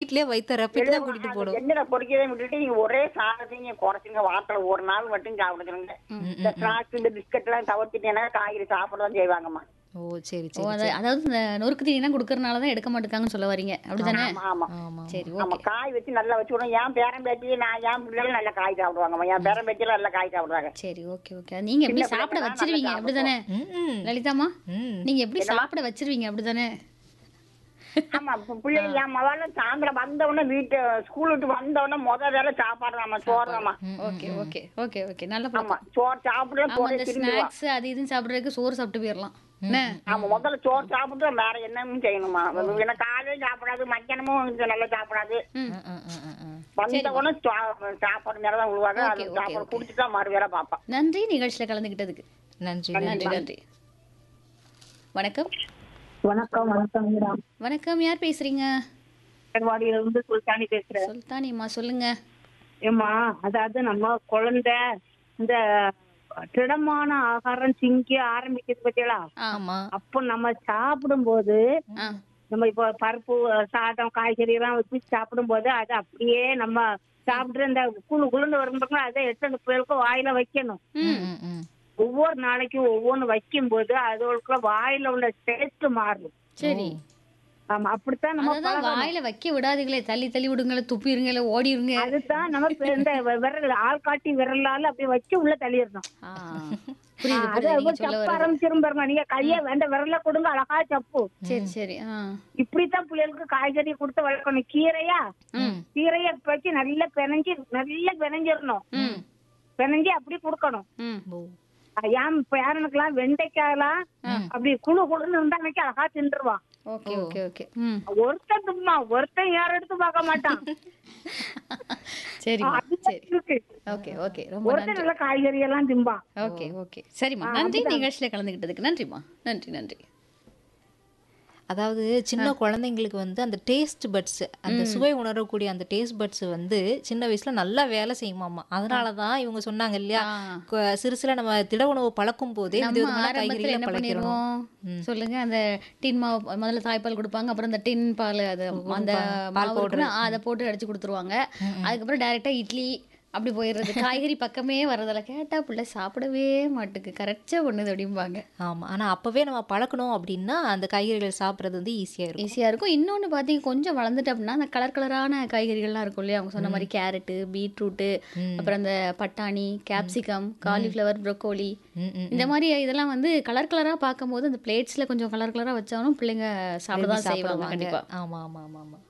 வீட்லயே வயித்த ரப்பிட்டு தான் கூட்டிட்டு போடும் எண்ணெயில பொறிக்கதை விட்டுட்டு நீங்க ஒரே சாதத்தையும் குறைச்சுங்க வாரத்துல ஒரு நாள் மட்டும் சாப்பிடுங்க இந்த ஸ்நாக்ஸ் இந்த பிஸ்கட் எல்லாம் தவிர்த்துட்டீங்கன்னா காய்கறி சாப்பிடதான் செய்வாங்கம்மா ஓ சரி ஓ சரி அத- அதாவது இந்த நொறுக்கு தீனிலாம் கொடுக்கறனால தான் எடுக்க மாட்டேங்காங்கன்னு சொல்ல வரீங்க அப்படிதானே ஆமா ஆமா ஆமா சரி ஆமா ஓகே காய் வச்சு நல்லா வச்சு விடுவோம் என் பேரன் பேத்தி நான் என் பிள்ளைகள் நல்லா காய் சாப்பிடுவாங்கம்மா என் பேரன் பேத்தியெல்லாம் நல்லா காய் சாப்பிடுவாங்க சரி ஓகே ஓகே நீங்க எப்படி சின்ன சாப்பிட பிள்ளைங்க வச்சிருவீங்க நல்லா அப்படிதானே ம் லலிதாமா ம் நீங்க எப்படி சாப்பிட வச்சிருவீங்க அப்படிதானே ஆமா இப்ப பிள்ளைங்க என் மவால சாயந்தரம் வந்த உடனே வீட்டு ஸ்கூல் விட்டு வந்த உடனே முத வேலை சாப்பாடு தாம்மா சோறு தாம்மா ஓகே ஓகே ஓகே ஓகே நல்ல ஆமா பழக்கம் சோறு சாப்பிட்டு ஆமா போய் இந்த திரும்பிடுவா ஸ்நாக்ஸ் அது இதுன்னு சாப்பிடுறதுக்கு சோறு சாப்பிட்டு போயிடலாம் என்ன ஆமா முதல்ல சோறு சாப்பிட்டு வேற என்னன்னு செய்யணுமா ஏன்னா காலையும் சாப்பிடாது மத்தியானமும் இது நல்லா சாப்பிடாது ம். ம், ம், ம், ம், ம். வந்த உடனே சா- சாப்பாடு மேல தான் விழுவாங்க Okay, அது okay, சாப்பாடு okay. குடிச்சிட்டு தான் மறு வேலை பார்ப்பேன் நன்றி நிகழ்ச்சியில கலந்துக்கிட்டதுக்கு நன்றி நன்றி நன்றி நன்றி வணக்கம் வணக்கம் வணக்கம் மேடம் வணக்கம் யார் பேசுறீங்க வாடியில இருந்து சுல்தானி பேசுறேன் சுல்தானிம்மா சொல்லுங்க ஏமா அதாவது நம்ம குழந்தை இந்த திடமான ஆகாரம் திங்க ஆரம்பிக்கிறது பத்தியலா ஆமா அப்போ நம்ம சாப்பிடும்போது ஆ நம்ம இப்போ பருப்பு சாதம் காய்கறி எல்லாம் வச்சு சாப்பிடும்போது அது அப்படியே நம்ம சாப்பிட்டு இந்த குழு குழுந்து வரும்போது அதை எடுத்து அந்த புயலுக்கு வாயில வைக்கணும் ம், ம், ம். ஒவ்வொரு நாளைக்கும் ஒவ்வொன்னு வைக்கும்போது அதோட வாயில உள்ள டேஸ்ட் மாறும் சரி ஆமா அப்படித்தான் நம்ம அதான் பழகணும். வாயில வைக்க விடாதீங்களே தள்ளி தள்ளி விடுங்களே துப்பிடுங்களே ஓடிருங்க அதுதான் நம்ம இப்ப இந்த விரல் ஆள்காட்டி விரலால அப்படியே வச்சு உள்ள தள்ளிடணும் ஆ, புரியுது அது புரியுது நீங்க ஒரு சொல்ல சப்பு வர்றது ஆரம்பிச்சிரும் பாருங்க நீங்க கைய வேண்ட விரல கொடுங்க அழகா சப்பு சரி சரி ஆ இப்படித்தான் பிள்ளைகளுக்கு காய்கறி கொடுத்து வளர்க்கணும் கீரையா கீரைய வச்சு நல்லா பிணைஞ்சு நல்லா பிணைஞ்சிடணும் பிணைஞ்சு அப்படி கொடுக்கணும் ம் ஓ. என் பேரனுக்கெல்லாம் வெண்டைக்காயெல்லாம் அப்படி குழு குழுன்னு இருந்தா அன்னைக்கு அழகா தின்றுவான் ஓகே ஓகே ஓகே ம் ஒருத்தன் தும்மா ஒருத்தன் யார் எடுத்து பார்க்க மாட்டான் சரிம்மா அதுதான் சரி இருக்கு ஓகே ஓகே ரொம்ப ஒருத்தன் நன்றி நல்ல காய்கறி எல்லாம் திம்பான் ஓகே ஓகே சரிம்மா நன்றி நிகழ்ச்சியில கலந்துக்கிட்டதுக்கு நன்றிம்மா நன்றி நன்றி அதாவது சின்ன குழந்தைங்களுக்கு வந்து அந்த டேஸ்ட் பட்ஸ் அந்த சுவை உணரக்கூடிய அந்த டேஸ்ட் பட்ஸ் வந்து சின்ன வயசுல நல்லா வேலை செய்யுமாமா அதனால தான் இவங்க சொன்னாங்க இல்லையா ஆ. கு- சிறுசுல நம்ம திட உணவு பழக்கும் போதே நம்ம விதவிதமான ஆரம்பத்துல காய்கறிகளை என்ன பழக்கிறோம் பண்ணிடுவோம் சொல்லுங்க அந்த டின் மாவு முதல்ல தாய்ப்பால் கொடுப்பாங்க அப்புறம் அந்த டின் பால் அது அந்த பால் மாவு இருக்குன்னா, அதை போட்டு அடிச்சு கொடுத்துருவாங்க அதுக்கப்புறம் டைரக்டா இட்லி அப்படி போயிடுறது காய்கறி பக்கமே வர்றதில்ல கேட்டா பிள்ளை சாப்பிடவே மாட்டுக்கு கரைச்சா பண்ணுது அப்படிம்பாங்க ஆமா ஆனா அப்பவே நம்ம பழக்கணும் அப்படின்னா அந்த காய்கறிகள் சாப்பிடுறது வந்து ஈஸியா இருக்கும் ஈஸியாக இருக்கும் இன்னொன்று பார்த்தீங்க கொஞ்சம் வளர்ந்துட்டு அப்படின்னா அந்த கலர் கலரான காய்கறிகள்லாம் இருக்கும் இல்லையா அவங்க சொன்ன மாதிரி கேரட்டு பீட்ரூட்டு அப்புறம் அந்த பட்டாணி கேப்சிகம் காலிஃப்ளவர் ப்ரொக்கோலி ம், ம், இந்த மாதிரி இதெல்லாம் வந்து கலர் கலராக பார்க்கும்போது அந்த பிளேட்ஸில் கொஞ்சம் கலர் கலராக வச்சாலும் பிள்ளைங்க சாப்பிட தான் செய்வாங்க சாப்பிடுவாங்க கண்டிப்பாக ஆமா ஆமா ஆமா ஆமா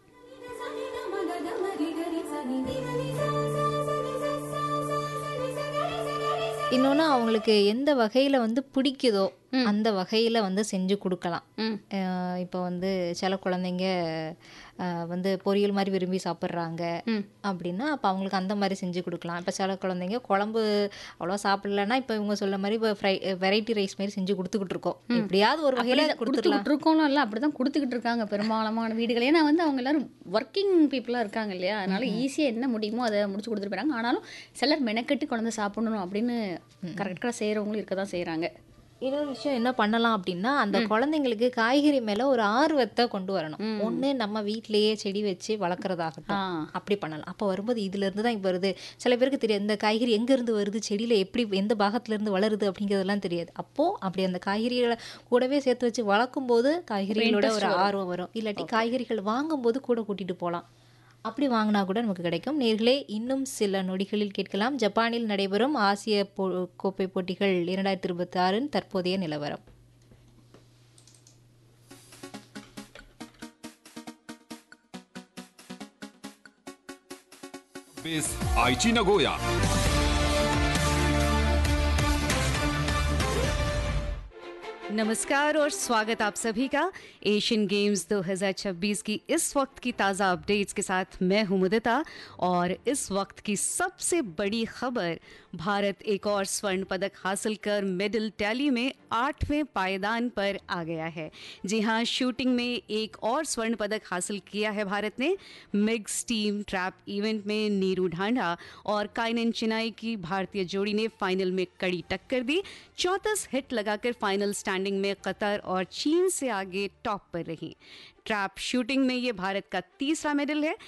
இன்னொன்று அவங்களுக்கு எந்த வகையில் வந்து பிடிக்குதோ அந்த வகையில் வந்து செஞ்சு கொடுக்கலாம் ம் அஹ் இப்போ வந்து சில குழந்தைங்க அஹ் வந்து பொரியல் மாதிரி விரும்பி சாப்பிட்றாங்க ம். அப்படின்னா அப்போ அவங்களுக்கு அந்த மாதிரி செஞ்சு கொடுக்கலாம் இப்போ சில குழந்தைங்க குழம்பு அவ்வளோ சாப்பிடலன்னா இப்போ இவங்க சொல்ல மாதிரி இப்போ ஃப்ரை வெரைட்டி ரைஸ் மாதிரி செஞ்சு கொடுத்துக்கிட்டு இருக்கோம் எப்படியாவது ஒரு வகையில் கொடுத்துடலாம் கொடுத்துக்கிட்டு இருக்கோம்னு இல்லை அப்படி தான் கொடுத்துக்கிட்டு இருக்காங்க பெரும்பாலான வீடுகள் ஏன்னா வந்து அவங்க எல்லாரும் ஒர்க்கிங் பீப்புளாக இருக்காங்க இல்லையா அதனால ஈஸியாக என்ன முடியுமோ அதை முடிச்சு கொடுத்துட்டு போயிறாங்க ஆனாலும் சிலர் மெனக்கெட்டு குழந்தை சாப்பிடணும் அப்படின்னு கரெக்டாக செய்கிறவங்களும் இருக்க தான் செய்கிறாங்க இன்னொரு விஷயம் என்ன பண்ணலாம் அப்படின்னா அந்த குழந்தைங்களுக்கு காய்கறி மேல ஒரு ஆர்வத்தை கொண்டு வரணும் ஒண்ணு நம்ம வீட்டிலேயே செடி வச்சு வளர்க்குறதாகட்டும் ஆ. அப்படி பண்ணலாம் அப்போ வரும்போது இதுல இருந்து தான் இப்போ வருது சில பேருக்கு தெரியாது இந்த காய்கறி எங்க இருந்து வருது செடியில எப்படி எந்த பாகத்துல இருந்து வளருது அப்படிங்கிறதெல்லாம் தெரியாது அப்போ அப்படி அந்த காய்கறிகளை கூடவே சேர்த்து வச்சு வளர்க்கும் போது காய்கறிகளோட ஒரு ஆர்வம் வரும் இல்லாட்டி காய்கறிகள் வாங்கும்போது கூட கூட்டிட்டு போகலாம் அப்படி வாங்கினா கூட நமக்கு கிடைக்கும் நேர்களே இன்னும் சில நொடிகளில் கேட்கலாம் ஜப்பானில் நடைபெறும் ஆசிய போ கோப்பை போட்டிகள் இரண்டாயிரத்தி இருபத்தி ஆறின் தற்போதைய நிலவரம் बेस आईची नगोया नमस्कार और स्वागत आप सभी का एशियन गेम्स 2026 की इस वक्त की ताज़ा अपडेट्स के साथ मैं हूं मुदिता और इस वक्त की सबसे बड़ी खबर भारत एक और स्वर्ण पदक हासिल कर मेडल टैली में आठवें पायदान पर आ गया है जी हां शूटिंग में एक और स्वर्ण पदक हासिल किया है भारत ने मिक्स टीम ट्रैप इवेंट में नीरू ढांडा और काइनन चिनाई की भारतीय जोड़ी ने फाइनल में कड़ी टक्कर दी चौंतीस हिट लगाकर फाइनल स्टैंडिंग में कतर और चीन से आगे टॉप पर रही ट्रैप शूटिंग में ये भारत का तीसरा मेडल है